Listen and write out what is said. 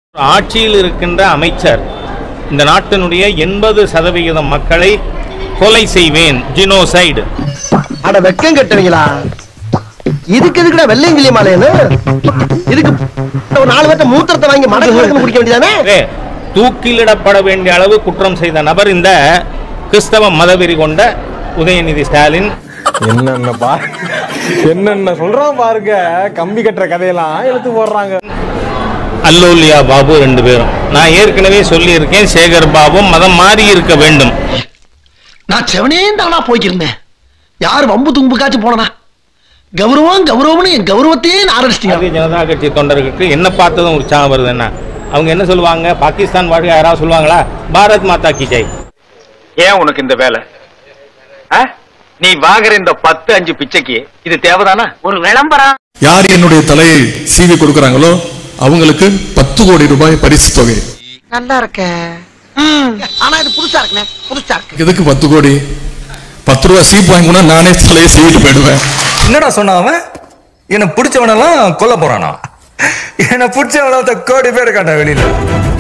ஆட்சியில் இருக்கின்ற அமைச்சர் இந்த நாட்டினுடைய எண்பது சதவிகிதம் மக்களை கொலை செய்வேன் ஜினோசைடு அட வெக்கம் கட்டுவீங்களா இதுக்கு எதுக்குடா வெள்ளையங்கிலி மாலையன்னு இதுக்கு ஒரு நாலு பேர்த்த மூத்திரத்தை வாங்கி மடக்கு குடிக்க வேண்டியதானே தூக்கிலிடப்பட வேண்டிய அளவு குற்றம் செய்த நபர் இந்த கிறிஸ்தவ மதவெறி கொண்ட உதயநிதி ஸ்டாலின் என்னென்ன பா என்னென்ன சொல்றான் பாருங்க கம்பி கட்டுற கதையெல்லாம் எடுத்து போடுறாங்க அல்லோலியா பாபு ரெண்டு பேரும் நான் ஏற்கனவே சொல்லியிருக்கேன் சேகர் பாபு மதம் மாறி இருக்க வேண்டும் நான் செவனே தானா போய்க்கிருந்தேன் யார் வம்பு தும்புக்காச்சும் போனா கௌரவம் கௌரவம்னு என் கௌரவத்தையே ஆரம்பிச்சிட்டீங்க பாரதிய ஜனதா கட்சி தொண்டர்களுக்கு என்ன பார்த்ததும் உற்சாகம் வருது என்ன அவங்க என்ன சொல்லுவாங்க பாகிஸ்தான் வாழ்க்கை யாராவது சொல்லுவாங்களா பாரத் மாதா கி ஜெய் ஏன் உனக்கு இந்த வேலை ஆ? நீ வாங்குற இந்த பத்து அஞ்சு பிச்சைக்கு இது தேவைதானா ஒரு விளம்பரம் யார் என்னுடைய தலையை சீவி கொடுக்கறாங்களோ அவங்களுக்கு பத்து கோடி ரூபாய் பரிசு தொகை நல்லா இருக்க ஆனா இது புதுசா இருக்குண்ணே புதுசா இருக்கு எதுக்கு பத்து கோடி பத்து ரூபாய் சீப் வாங்கினா நானே தலையை சீவிட்டு போயிடுவேன் என்னடா சொன்ன அவன் என்ன பிடிச்சவனெல்லாம் கொல்ல போறானா என்ன பிடிச்சவன கோடி பேர் காட்ட வெளியில